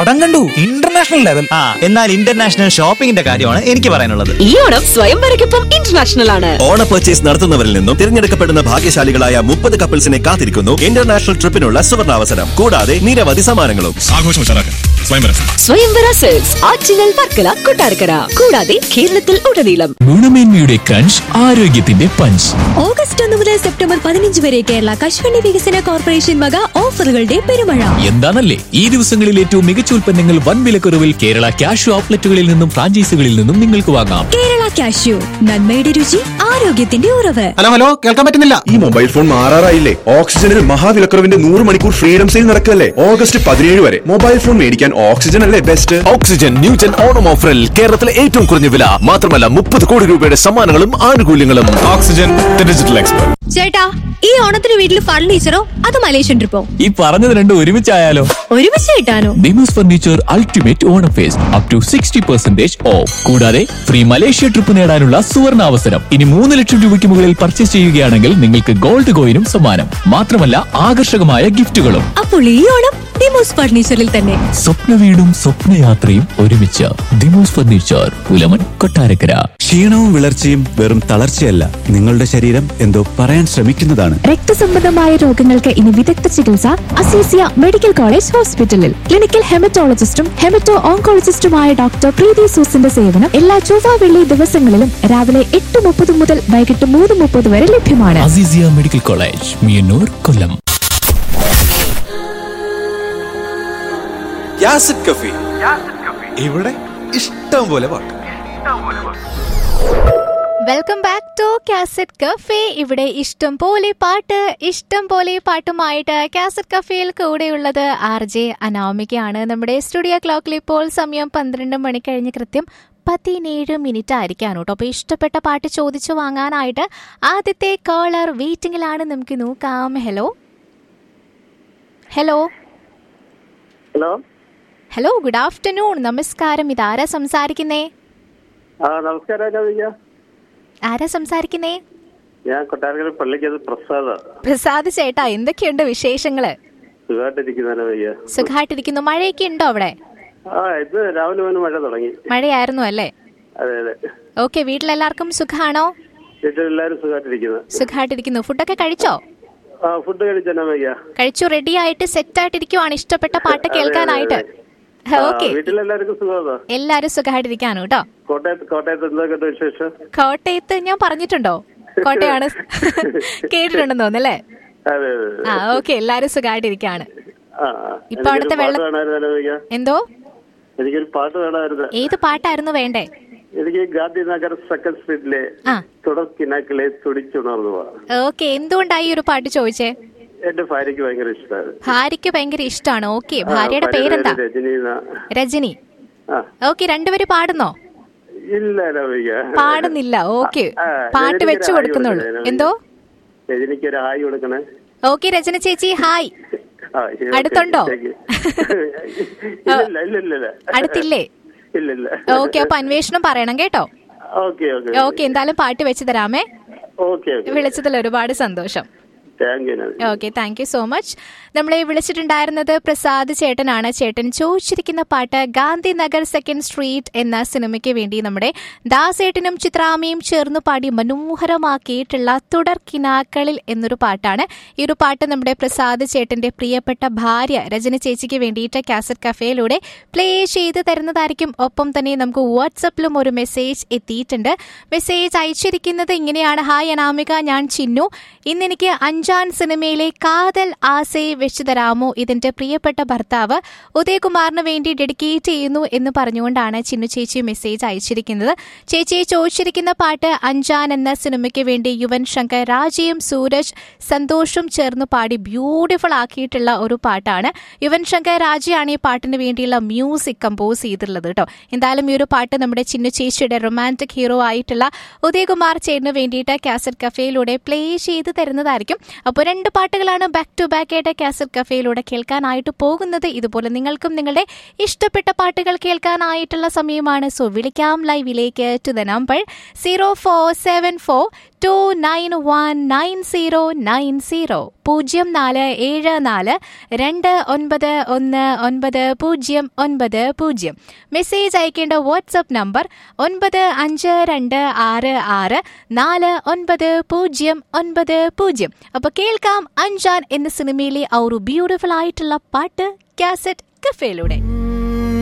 പടം കണ്ടു international level ആ എന്നാൽ ഇന്റർനാഷണൽ ഷോപ്പിംഗിന്റെ കാര്യമാണ് എനിക്ക് പറയാനുള്ളത് ഈ ഓണം സ്വയംവരയ്ക്കൊപ്പം ഇന്റർനാഷണൽ ആണ് ഓണ പർച്ചേസ് നടത്തുന്നവരിൽ നിന്നും തിരഞ്ഞെടുക്കപ്പെടുന്ന ഭാഗ്യശാലികളായ മുപ്പത് കപ്പിൾസിനെ കാത്തിരിക്കുന്നു ഇന്റർനാഷണൽ ട്രിപ്പിനുള്ള സുവർണാവസരം കൂടാതെ നിരവധി സമ്മാനങ്ങളും ആഘോഷം ഉഷാറാക്കാൻ സ്വയംവരം സ്വയംവര സെൽസ് ആറ്റിങ്ങൽ വർക്കല കൊട്ടാരക്കര കൂടാതെ കേരളത്തിൽ ഉടനീളം ഗുണമേന്മയുടെ ക്രഞ്ച് ആരോഗ്യത്തിന്റെ പഞ്ച് ഓഗസ്റ്റ് ഒന്ന് മുതൽ സെപ്റ്റംബർ പതിനഞ്ച് വരെ കേരള കശുവണ്ടി വികസന കോർപ്പറേഷൻ വക ഓഫറുകളുടെ പെരുമഴ എന്താണല്ലേ ഈ ദിവസങ്ങളിൽ ഏറ്റവും മികച്ച ഉൽപ്പന്നങ്ങൾ വൻ വിലക്കുറവിൽ കേരള ക്യാഷ് ഔട്ട്ലെറ്റുകളിൽ നിന്നും ഫ്രാഞ്ചൈസികളിൽ നിന്നും നിങ്ങൾക്ക് വാങ്ങാം കേരള കാഷ്യൂ നന്മയുടെ രുചി ആരോഗ്യത്തിന്റെ ഉറവ് ഹലോ ഹലോ കേൾക്കാൻ പറ്റുന്നില്ല ഈ മൊബൈൽ ഫോൺ മാറാറായില്ലേ ഓക്സിജനിൽ മഹാവിലക്കുറവിന്റെ നൂറ് മണിക്കൂർ ഫ്രീഡം സെയിൽ നടക്കല്ലേ ഓഗസ്റ്റ് പതിനേഴ് വരെ മൊബൈൽ ഫോൺ മേടിക്കാൻ ഓക്സിജൻ അല്ലേ ബെസ്റ്റ് ഓക്സിജൻ ന്യൂജൻ ഓണം ഓഫറിൽ കേരളത്തിലെ ഏറ്റവും കുറഞ്ഞ വില മാത്രമല്ല മുപ്പത് കോടി രൂപയുടെ സമ്മാനങ്ങളും ആനുകൂല്യങ്ങളും ഓക്സിജൻ ഡിജിറ്റൽ എക്സ്പെർട്ട് ചേട്ടാ ഈ ഓണത്തിന് വീട്ടിൽ ഫർണിച്ചറോ അത് മലേഷ്യൻ ട്രിപ്പോ ഈ പറഞ്ഞത് രണ്ടും ഒരുമിച്ചായാലോ ഒരുമിച്ച് കിട്ടാനോ Demos furniture ultimate Onam phase up to sixty percentage off കൂടാതെ ഫ്രീ മലേഷ്യ ട്രിപ്പ് നേടാനുള്ള സുവർണ അവസരം ഇനി മൂന്ന് ലക്ഷം രൂപയ്ക്ക് മുകളിൽ പർച്ചേസ് ചെയ്യുകയാണെങ്കിൽ നിങ്ങൾക്ക് ഗോൾഡ് കോയിനും സമ്മാനം മാത്രമല്ല ആകർഷകമായ ഗിഫ്റ്റുകളും അപ്പോൾ ഈ ഓണം ഡിമോസ് ഫർണിച്ചറിൽ തന്നെ സ്വപ്ന വീടും സ്വപ്നയാത്രയും ഒരുമിച്ച് ദിമോസ് ഫർണിച്ചർ പുലമൻ കൊട്ടാരക്കര ക്ഷീണവും വിളർച്ചയും വെറും തളർച്ചയല്ല നിങ്ങളുടെ ശരീരം എന്തോ പറയാൻ ശ്രമിക്കുന്നതാണ് രക്തസംബന്ധമായ രോഗങ്ങൾക്ക് ഇനി വിദഗ്ധ ചികിത്സ അസീസിയ മെഡിക്കൽ കോളേജ് ഹോസ്പിറ്റലിൽ ക്ലിനിക്കൽ ഹെമറ്റോളജിസ്റ്റും ഹെമറ്റോ ഓങ്കോളജിസ്റ്റുമായ ഡോക്ടർ പ്രീതി സൂസിന്റെ സേവനം എല്ലാ ചൊവ്വ വെള്ളി ദിവസങ്ങളിലും രാവിലെ എട്ട് മുപ്പത് മുതൽ വൈകിട്ട് മൂന്ന് മുപ്പത് വരെ ലഭ്യമാണ് അസീസിയ മെഡിക്കൽ കോളേജ് മിയന്നൂർ കൊല്ലം യാസിഡ് കഫി ഇവിടെ ഇഷ്ടം പോലെ പാട്ട് welcome back to cassette cafe ഇവിടെ ഇഷ്ടം പോലെ പാട്ട് ഇഷ്ടം പോലെ പാട്ടുമായിട്ട് കാസറ്റ് കഫേയിൽ കൂടെയുള്ളത് ആർ ജെ അനാമികയാണ് നമ്മുടെ സ്റ്റുഡിയോ ക്ലോക്കിൽ ഇപ്പോൾ സമയം പന്ത്രണ്ട് മണി കഴിഞ്ഞ് കൃത്യം പതിനേഴ് മിനിറ്റ് ആയിരിക്കാണ് കേട്ടോ അപ്പോൾ ഇഷ്ടപ്പെട്ട പാട്ട് ചോദിച്ചു വാങ്ങാനായിട്ട് ആദ്യത്തെ കോളർ വെയിറ്റിംഗിലാണ് നമുക്ക് നോക്കാം hello hello hello hello good afternoon നമസ്കാരം ഇതാരാ സംസാരിക്കുന്നേ ആ നമസ്കാരം അനാമിക ആരാ സംസാരിക്കുന്നേ ഞാൻ കൊട്ടാരക്കര പള്ളിക്കത് പ്രസാദ പ്രസാദ് ചേട്ടാ എന്തൊക്കെയുണ്ട് വിശേഷങ്ങള് സുഖമായിട്ടിരിക്കുന്ന അനാമിക സുഖമായിട്ടിരിക്കുന്നു മഴയൊക്കെ ഉണ്ടോ അവിടെ ആ ഇത് രാവിലെ മുതൽ മഴ തുടങ്ങി മഴയായിരുന്നു അല്ലേ അതെ അതെ ഓക്കെ വീട്ടിലെല്ലാവർക്കും സുഖാണോ വീട്ടിലെല്ലാരും സുഖമായിട്ടിരിക്കുന്നു സുഖമായിട്ടിരിക്കുന്നു ഫുഡൊക്കെ കഴിച്ചോ ആ ഫുഡ് കഴിച്ച അനാമിക കഴിച്ചു റെഡി ആയിട്ട് സെറ്റ് ആയിട്ടിരിക്കുവാണ് ഇഷ്ടപ്പെട്ട പാട്ട് കേൾക്കാനായിട്ട് ആ, ഓക്കെ വീട്ടിലെല്ലാവർക്കും സുഖമാണോ എല്ലാരും സുഖമായിട്ടിരിക്കാനോ കേട്ടോ കോട്ടയത്ത് കോട്ടയത്ത് എന്തൊക്കെയുണ്ട് വിശേഷം കോട്ടയത്ത് ഞാൻ പറഞ്ഞിട്ടുണ്ടോ കോട്ടയാണ് കേട്ടിട്ടുണ്ടെന്ന് തോന്നല്ലേ അതെ അതെ അതെ. ആ ഓക്കെ എല്ലാരും സുഖമായിട്ടിരിക്കാണ് ആ ആ. ഇപ്പൊ അവിടുത്തെ എനിക്കൊരു പാട്ട് വെള്ളം- വേണമായിരുന്നു അനാമിക എന്തോ എനിക്കൊരു പാട്ട് വേണമായിരുന്നു ഏത് പാട്ടായിരുന്നു വേണ്ടേ എനിക്ക് ഗാന്ധിനഗർ സെക്കൻഡ് സ്ട്രീറ്റിലെ ആ തുടർ കിനാക്കളെ തുടിച്ചുണർന്നു പോവാം ഓക്കെ എന്തുകൊണ്ടായി ഈ ഒരു പാട്ട് ചോദിച്ചേ എന്റെ ഭാര്യയ്ക്ക് ഭയങ്കര ഇഷ്ടമാണ് ഭാര്യയ്ക്ക് ഭയങ്കര ഇഷ്ടമാണ് ഓക്കെ ആ, ഭാര്യയുടെ ഭാര്യയുടെ പേരെന്താ പേര് രജനി എന്നാ. രജനി ആ ഓക്കെ രണ്ടുപേര് പാടുന്നോ ഇല്ല രവിക പാടുന്നില്ല ഓക്കെ ആ, പാട്ട് രജനിക്ക് വെച്ചു ഒരു ഹായ് കൊടുക്കുന്നുള്ളൂ കൊടുക്കണേ, എന്തോ രജനിക്ക് ഒരു ഹായ് കൊടുക്കണേ ഓക്കെ രചന ചേച്ചി ഹായ് ആ, ഓക്കേ, അടുത്തുണ്ടോ? Thank you. ഇല്ല ഇല്ല ഇല്ല ഇല്ല അടുത്തില്ലേ ഇല്ല ഇല്ല ഓക്കെ അപ്പൊ അന്വേഷണം പറയണം കേട്ടോ ഓക്കെ ഓക്കെ ഓക്കെ എന്തായാലും പാട്ട് വെച്ച് തരാമേ ഓക്കെ ഓക്കെ വിളിച്ചതിൽ ഒരുപാട് സന്തോഷം thank you Navi. Okay thank you so much നമ്മളെ വിളിച്ചിട്ടുണ്ടായിരുന്നത് പ്രസാദ് ചേട്ടനാണ് ചേട്ടൻ ചോദിച്ചിരിക്കുന്ന പാട്ട് ഗാന്ധിനഗർ സെക്കൻഡ് സ്ട്രീറ്റ് എന്ന സിനിമയ്ക്ക് വേണ്ടി നമ്മുടെ ദാസേട്ടനും ചിത്രാമയും ചേർന്ന് പാടി മനോഹരമാക്കിയിട്ടുള്ള തുടർ കിനാക്കളിൽ എന്നൊരു പാട്ടാണ് ഈ ഒരു പാട്ട് നമ്മുടെ പ്രസാദ് ചേട്ടന്റെ പ്രിയപ്പെട്ട ഭാര്യ രജന ചേച്ചിക്ക് വേണ്ടിയിട്ട് കാസറ്റ് കഫേയിലൂടെ പ്ലേ ചെയ്ത് തരുന്നതായിരിക്കും ഒപ്പം തന്നെ നമുക്ക് വാട്സപ്പിലും ഒരു മെസ്സേജ് എത്തിയിട്ടുണ്ട് മെസ്സേജ് അയച്ചിരിക്കുന്നത് ഇങ്ങനെയാണ് ഹായ് അനാമിക ഞാൻ ചിന്നു ഇന്ന് എനിക്ക് അഞ്ചാൻ സിനിമയിലെ കാതൽ ആസയെ വെച്ചു തരാമോ ഇതിന്റെ പ്രിയപ്പെട്ട ഭർത്താവ് ഉദയകുമാറിന് വേണ്ടി ഡെഡിക്കേറ്റ് ചെയ്യുന്നു എന്ന് പറഞ്ഞുകൊണ്ടാണ് ചിന്നു ചേച്ചി മെസ്സേജ് അയച്ചിരിക്കുന്നത് ചേച്ചിയെ ചോദിച്ചിരിക്കുന്ന പാട്ട് അഞ്ചാൻ എന്ന സിനിമയ്ക്ക് വേണ്ടി യുവൻ ശങ്കർ രാജയും സൂരജ് സന്തോഷും ചേർന്ന് പാടി ബ്യൂട്ടിഫുൾ ആക്കിയിട്ടുള്ള ഒരു പാട്ടാണ് യുവൻ ശങ്കർ രാജയാണ് ഈ പാട്ടിന് വേണ്ടിയുള്ള മ്യൂസിക് കമ്പോസ് ചെയ്തിട്ടുള്ളത് കേട്ടോ എന്തായാലും ഈ ഒരു പാട്ട് നമ്മുടെ ചിന്നു ചേച്ചിയുടെ റൊമാൻറ്റിക് ഹീറോ ആയിട്ടുള്ള ഉദയകുമാർ ചേട്ടന് വേണ്ടിയിട്ട് കാസറ്റ് കഫേയിലൂടെ പ്ലേ ചെയ്ത് തരുന്നതായിരിക്കും അപ്പോൾ രണ്ട് പാട്ടുകളാണ് ബാക്ക് ടു ബാക്ക് ആയിട്ട് കാസറ്റ് കഫേയിലൂടെ കേൾക്കാനായിട്ട് പോകുന്നത് ഇതുപോലെ നിങ്ങൾക്കും നിങ്ങളുടെ ഇഷ്ടപ്പെട്ട പാട്ടുകൾ കേൾക്കാനായിട്ടുള്ള സമയമാണ് സോ വിളിക്കാം ലൈവിലേക്ക് to the number zero four seven four two nine one nine zero nine zero പൂജ്യം നാല് ഏഴ് നാല് രണ്ട് ഒൻപത് ഒന്ന് ഒൻപത് പൂജ്യം ഒൻപത് പൂജ്യം മെസ്സേജ് അയക്കേണ്ട വാട്സപ്പ് നമ്പർ ഒൻപത് അഞ്ച് രണ്ട് ആറ് ആറ് നാല് ഒൻപത് പൂജ്യം ഒൻപത് പൂജ്യം അപ്പൊ കേൾക്കാം അഞ്ചാൻ എന്ന സിനിമയിലെ ആ ഒരു ബ്യൂട്ടിഫുൾ ആയിട്ടുള്ള പാട്ട് കാസറ്റ് കഫേയിലൂടെ